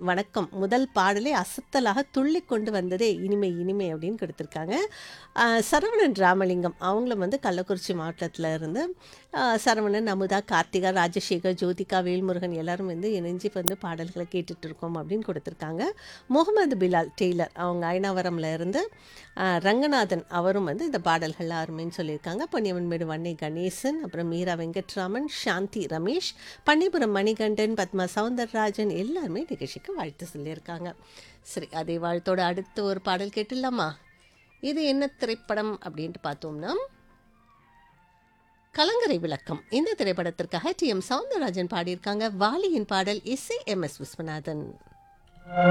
வணக்கம் முதல் பாடலே அசத்தலாக துள்ளி கொண்டு வந்ததே இனிமை இனிமை அப்படின்னு கொடுத்துருக்காங்க ஆஹ் சரவணன் ராமலிங்கம் அவங்களும் வந்து கள்ளக்குறிச்சி மாவட்டத்தில் இருந்து ஆஹ் சரவணன் அமுதா கார்த்திகா ராஜசேகர் ஜோதிகா வேல்முருகன் எல்லாரும் வந்து இணைஞ்சு வந்து பாடல்களை கேட்டுட்டு இருக்கோம் அப்படின்னு கொடுத்துருக்காங்க முகமது பிலால் டெய்லர் அவங்க ஐநாவரம்ல இருந்து ஆஹ் ரங்கநாதன் அவரும் வந்து இந்த பாடல்கள் அருமைன்னு சொல்லியிருக்காங்க பொன்னியவன்மேடு வன்னை கணேசன் அப்புறம் மீரா வெங்கட்ராமன் சாந்தி ரமேஷ் பன்னிபுரம் மணிகண்டன் பத்மா சவுந்தரராஜன் எல்லாருமே நிகழ்ச்சிக்கு வாழ்த்து சொல்லியிருக்காங்க சரி அதே வாழ்த்தோட அடுத்து ஒரு பாடல் கேட்டுடலாமா இது என்ன திரைப்படம் அப்படின்ட்டு பார்த்தோம்னா கலங்கரை விளக்கம் இந்த திரைப்படத்திற்காக டி எம் சவுந்தரராஜன் பாடியிருக்காங்க வாலியின் பாடல் இசை எம் எஸ் விஸ்வநாதன்